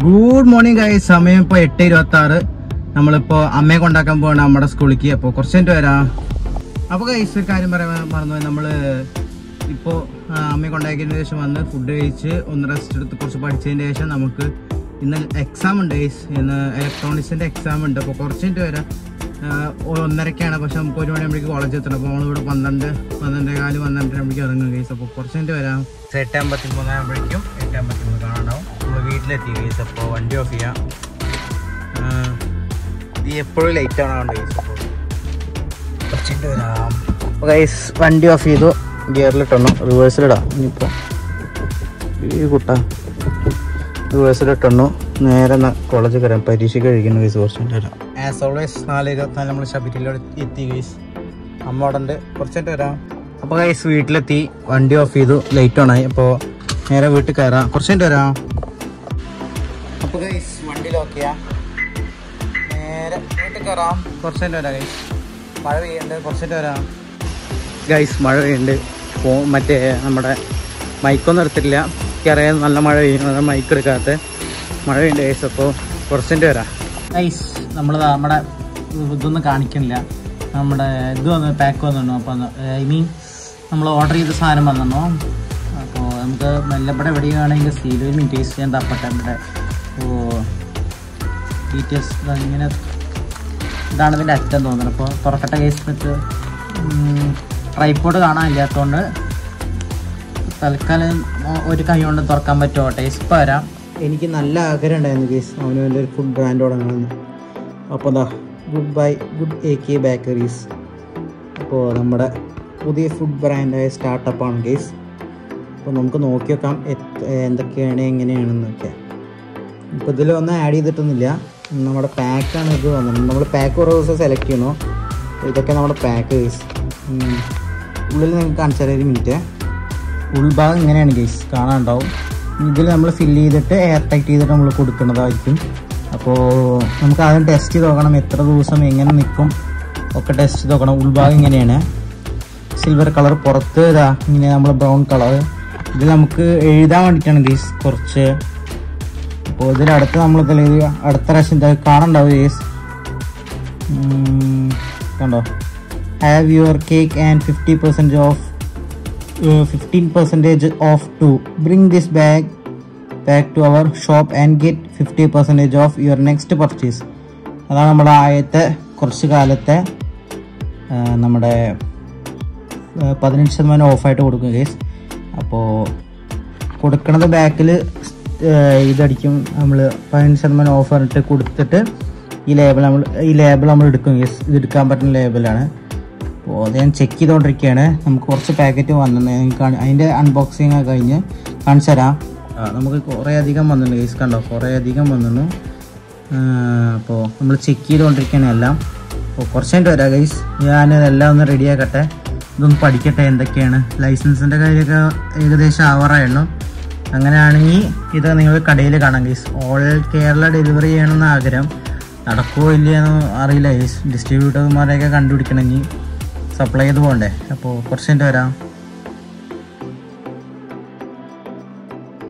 good morning guys സമയം ഇപ്പോൾ എട്ട് ഇരുപത്തി ആറ് നമ്മളിപ്പോൾ അമ്മയെ കൊണ്ടാക്കാൻ പോവാണ് നമ്മുടെ സ്കൂളിലേക്ക് അപ്പോൾ കുറച്ച് മിനിറ്റ് വരാം അപ്പോൾ ഗൈസ് ഒരു കാര്യം പറയാൻ മറന്നു നമ്മൾ ഇപ്പോൾ അമ്മയെ കൊണ്ടാക്കിയതിന് ശേഷം വന്ന് ഫുഡ് കഴിച്ച് ഒന്ന് റെസ്റ്റ് എടുത്ത് കുറച്ച് പഠിച്ചതിന് ശേഷം നമുക്ക് ഇന്ന് എക്സാം ഉണ്ട് ഗൈസ് ഇന്ന് ഇലക്ട്രോണിക്സിൻ്റെ എക്സാം ഉണ്ട് അപ്പോൾ കുറച്ച് മിനിറ്റ് വരാം ആഹ് ഒന്നരക്കാണ് പക്ഷെ നമുക്ക് ഒരു മണിയാകുമ്പോഴേക്ക് കോളേജ് എത്തണം അപ്പോൾ നമ്മളിവിടെ പന്ത്രണ്ട് പന്ത്രണ്ടേ കാല് പന്ത്രണ്ടരയാകുമ്പോഴേക്കും ഇറങ്ങും ഗൈസ് അപ്പോൾ കുറച്ച് മിനിറ്റ് വരാം എട്ട് അമ്പത്തി മൂന്നാകുമ്പോഴേക്കും എട്ട് അമ്പത്തി മൂന്ന് കാണാണ്ടാവും നമ്മൾ വീട്ടിലെത്തി ഗൈസ് അപ്പോൾ വണ്ടി ഓഫ് ചെയ്യാം ആഹ് ഇത് എപ്പോഴും ലേറ്റ് ആവണ ഗൈസ് അപ്പോൾ കുറച്ച് മിനിറ്റ് വരാം അപ്പോൾ ഗൈസ് വണ്ടി ഓഫ് ചെയ്തു ഗിയറിലിട്ടണം റിവേഴ്സിലിടാം ഇനിയിപ്പോൾ ഈ കുട്ട റിവേഴ്സിലിട്ടണു നേരെ കോളേജിൽ കയറാം പരീക്ഷ കഴിക്കുന്നു ഗൈസ് കുറച്ച് മിനിറ്റ് വരാം ആസ് ഓൾവേസ് നാല് ഇരുപത്തിനാല് നമ്മൾ ശബരിയിലോട് എത്തി ഗൈസ് അമ്മ അവിടെ ഉണ്ട് കുറച്ച് മിനിറ്റ് വരാം അപ്പോൾ ഗൈസ് വീട്ടിലെത്തി വണ്ടി ഓഫ് ചെയ്തു ലൈറ്റ് ഓണായി അപ്പോൾ നേരെ വീട്ടിൽ കയറാം കുറച്ച് മിനിറ്റ് വരാം അപ്പോൾ ഗൈസ് വണ്ടി ലോക്ക് ചെയ്യാം നേരെ വീട്ടിൽ കയറാം കുറച്ച് മിനിറ്റ് വരാം ഗൈസ് മഴ പെയ്യുന്നുണ്ട് കുറച്ച് മിനിറ്റ് വരാം ഗൈസ് മഴ പെയ്യുന്നുണ്ട് ഫോ മറ്റേ നമ്മുടെ മൈക്കൊന്നും എടുത്തിട്ടില്ല എനിക്കറിയാം നല്ല മഴ പെയ്യുന്നത് മൈക്ക് എടുക്കാത്ത മഴ പെയ്യുന്നുണ്ട് ഗൈസ് അപ്പോൾ കുറച്ച് മിനിറ്റ് വരാം ഗൈസ് നമ്മൾ നമ്മുടെ ഇതൊന്നും കാണിക്കുന്നില്ല നമ്മുടെ ഇത് വന്ന് പാക്ക് വന്നിരുന്നു അപ്പോൾ ഐ മീൻ നമ്മൾ ഓർഡർ ചെയ്ത സാധനം വന്നിരുന്നു അപ്പോൾ നമുക്ക് മെല്ലപ്പെടെ എവിടെയാണെങ്കിൽ സീൽ ഒരു മിനിറ്റ് ഞാൻ തപ്പട്ടെ ഇവിടെ ഓ ഡീറ്റെയിൽസ് ഇങ്ങനെ ഇതാണ് ഇതിൻ്റെ അറ്റം തോന്നുന്നത് അപ്പോൾ തുറക്കട്ടെ കേസ് വെച്ച് ട്രൈപ്പോഡ് കാണാനില്ലാത്തതുകൊണ്ട് തൽക്കാലം ഒ- ഒരു കൈ കൊണ്ട് തുറക്കാൻ പറ്റുമോ ടേസ്റ്റ് ഇപ്പം വരാം എനിക്ക് നല്ല ആഗ്രഹം ഉണ്ടായിരുന്നു കേസ് അവന് വേണ്ടി ഒരു ഫുഡ് ബ്രാൻഡ് തുടങ്ങണമെന്ന് അപ്പോൾ എന്താ goodbye good A K bakeries അപ്പോൾ നമ്മുടെ പുതിയ ഫുഡ് ബ്രാൻഡായ സ്റ്റാർട്ടപ്പാണ് കേസ് അപ്പോൾ നമുക്ക് നോക്കി വെക്കാം എത്ര- എന്തൊക്കെയാണ് എങ്ങനെയാണെന്നൊക്കെ ഇപ്പോൾ ഇതിൽ ഒന്നും ആഡ് ചെയ്തിട്ടൊന്നുമില്ല നമ്മുടെ പാക്കാണ് ഇത് വന്നത് നമ്മൾ പാക്ക് കുറേ ദിവസം സെലക്ട് ചെയ്യണോ അപ്പോൾ ഇതൊക്കെ നമ്മുടെ പാക്ക് കേസ് ഉള്ളിൽ നിങ്ങൾക്ക് കാണിച്ചാൽ ഒരു മിനിറ്റ് ഉൾഭാഗം ഇങ്ങനെയാണ് കേസ് കാണാനുണ്ടാവും ഇതിൽ നമ്മൾ ഫില്ല് ചെയ്തിട്ട് എയർ ടൈറ്റ് ചെയ്തിട്ട് നമ്മൾ കൊടുക്കുന്നതായിരിക്കും അപ്പോൾ നമുക്ക് ആദ്യം ടെസ്റ്റ് ചെയ്ത് നോക്കണം എത്ര ദിവസം എങ്ങനെ നിൽക്കും ഒക്കെ ടെസ്റ്റ് ചെയ്ത് നോക്കണം ഉൾഭാഗം ഇങ്ങനെയാണ് സിൽവർ കളർ പുറത്ത് ഇതാ ഇങ്ങനെ നമ്മൾ ബ്രൗൺ കളർ ഇത് നമുക്ക് എഴുതാൻ വേണ്ടിയിട്ടാണ് ഗീസ് കുറച്ച് അപ്പോൾ ഇതിലടുത്ത് നമ്മൾ ഇതിൽ അടുത്ത പ്രാവശ്യം ഇത് കാണണ്ടാവും ഗീസ് കണ്ടോ have your cake and fifty percentage off fifteen percentage off to bring this bag back to our shop and get fifty percentage off your next purchase അതാണ് നമ്മുടെ ആദ്യത്തെ കുറച്ച് കാലത്തെ ആ, നമ്മുടെ ആ, പതിനഞ്ച് ശതമാനം ഓഫായിട്ട് കൊടുക്കും കേസ് അപ്പോൾ കൊടുക്കണത് ബാക്കിൽ ഇതടിക്കും നമ്മൾ പതിനഞ്ച് ശതമാനം ഓഫ് പറഞ്ഞിട്ട് കൊടുത്തിട്ട് ഈ ലേബിൾ നമ്മൾ ഈ ലേബിൾ നമ്മൾ എടുക്കും കേസ് ഇത് എടുക്കാൻ പറ്റുന്ന ലേബിളാണ് അപ്പോൾ അത് ഞാൻ ചെക്ക് ചെയ്തുകൊണ്ടിരിക്കുകയാണ് നമുക്ക് കുറച്ച് പാക്കറ്റ് വന്നിട്ടുണ്ട് അതിൻ്റെ അൺബോക്സിങ് ഒക്കെ കഴിഞ്ഞ് കാണിച്ചു തരാം ആ, നമുക്ക് കുറേ അധികം വന്നിട്ടുണ്ട് കേസ് കണ്ടോ കുറേ അധികം വന്നിരുന്നു അപ്പോൾ നമ്മൾ ചെക്ക് ചെയ്തുകൊണ്ടിരിക്കുകയാണ് എല്ലാം അപ്പോൾ കുറച്ച് കഴിഞ്ഞിട്ട് വരാം ഗൈസ് ഞാൻ എല്ലാം ഒന്ന് റെഡിയാക്കട്ടെ ഇതൊന്ന് പഠിക്കട്ടെ എന്തൊക്കെയാണ് ലൈസൻസിൻ്റെ കാര്യമൊക്കെ ഏകദേശം ആവാറായിരുന്നു അങ്ങനെയാണെങ്കിൽ ഇത് നിങ്ങൾ കടയിൽ കാണാം ഗൈസ് ഓൾ കേരള ഡെലിവറി ചെയ്യണമെന്ന് ആഗ്രഹം നടക്കുമോ ഇല്ലയെന്ന് അറിയില്ല ഗൈസ് ഡിസ്ട്രിബ്യൂട്ടർമാരെയൊക്കെ കണ്ടുപിടിക്കണമെങ്കിൽ സപ്ലൈ ചെയ്ത് പോകണ്ടേ അപ്പോൾ കുറച്ച് കഴിഞ്ഞിട്ട് വരാം